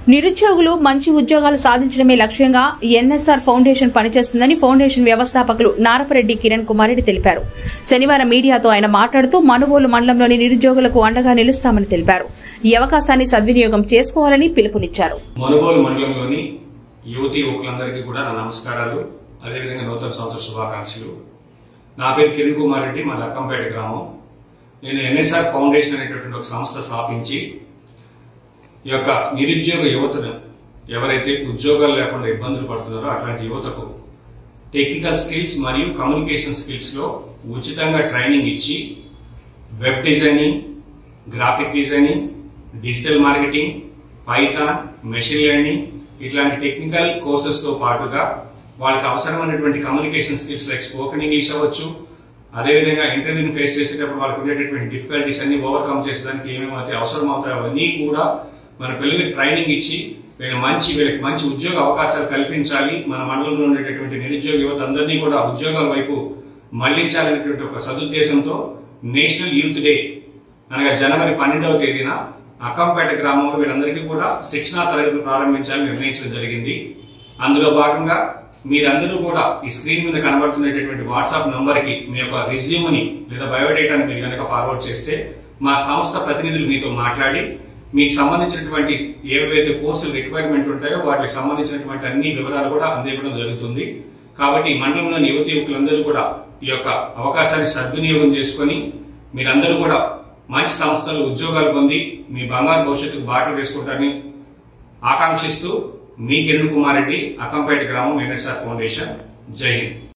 నిరుద్యోగులు మంచి ఉద్యోగాలు సాధించడమే లక్ష్యంగా ఎన్ఎస్ఆర్ ఫౌండేషన్ పనిచేస్తుందని ఫౌండేషన్ వ్యవస్థాపకులు నారపరెడ్డి కిరణ్ కుమార్ రెడ్డి తెలిపారు శనివారం మీడియాతో ఆయన మాట్లాడుతూ మనుబోలు మండలంలోని నిరుద్యోగులకు అండగా నిలుస్తామని తెలిపారు ఈ అవకాశాన్ని సద్వినియోగం చేసుకోవాలని పిలుపునిచ్చారు మనుగోలు మండలంలోని యువతి యువకులందరికీ కూడా నా నమస్కారాలు అదేవిధంగా నూతన సంవత్సర శుభాకాంక్షలు నా పేరు కిరణ్ కుమార్ రెడ్డి మా లక్కంపేట గ్రామం నేను ఎన్ఎస్ఆర్ ఫౌండేషన్ అనేటటువంటి ఒక సంస్థ స్థాపించి ఈ యొక్క నిరుద్యోగ యువతను ఎవరైతే ఉద్యోగాలు లేకుండా ఇబ్బందులు పడుతున్నారో అట్లాంటి యువతకు టెక్నికల్ స్కిల్స్ మరియు కమ్యూనికేషన్ స్కిల్స్ లో ఉచితంగా ట్రైనింగ్ ఇచ్చి web designing graphic designing digital marketing Python machine learning ఇట్లాంటి టెక్నికల్ కోర్సెస్ తో పాటుగా వాళ్ళకి అవసరమైనటువంటి communication skills like spoken English అవ్వచ్చు అదేవిధంగా ఇంటర్వ్యూని ఫేస్ చేసేటప్పుడు వాళ్ళకి ఉండేటటువంటి డిఫికల్టీస్ అన్ని ఓవర్కమ్ చేసేదానికి ఏమేమి అయితే అవసరం అవుతాయో అవన్నీ కూడా మన పిల్లలకి ట్రైనింగ్ ఇచ్చి వీళ్ళకి మంచి వీళ్ళకి మంచి ఉద్యోగ అవకాశాలు కల్పించాలి మన మండలంలో ఉండేటటువంటి నిరుద్యోగ యువత అందరినీ కూడా ఉద్యోగాల వైపు మళ్లించాలనేటువంటి ఒక సదుద్దేశంతో నేషనల్ యూత్ డే అనగా జనవరి పన్నెండవ తేదీన అక్కంపేట గ్రామంలో వీళ్ళందరికీ కూడా శిక్షణా తరగతులు ప్రారంభించాలని నిర్ణయించడం జరిగింది అందులో భాగంగా మీరందరూ కూడా ఈ స్క్రీన్ మీద కనబడుతున్నటువంటి వాట్సాప్ నంబర్ కి మీ యొక్క రెజ్యూమ్ ని లేదా బయోడేటాని మీరు కనుక ఫార్వర్డ్ చేస్తే మా సంస్థ ప్రతినిధులు మీతో మాట్లాడి మీకు సంబంధించినటువంటి ఏవైతే కోర్సులు రిక్వైర్మెంట్ ఉంటాయో వాటికి సంబంధించినటువంటి అన్ని వివరాలు కూడా అందివ్వడం జరుగుతుంది కాబట్టి ఈ మండలంలోని యువతి యువకులందరూ కూడా ఈ యొక్క అవకాశాన్ని సద్వినియోగం చేసుకొని మీరందరూ కూడా మంచి సంస్థలు ఉద్యోగాలు పొంది మీ బంగారు భవిష్యత్తుకు బాటలు వేసుకుంటారని ఆకాంక్షిస్తూ మీ కిరణ్ కుమార్ రెడ్డి అక్కంపేట గ్రామం ఎన్ఎస్ఆర్ ఫౌండేషన్ జై హింద్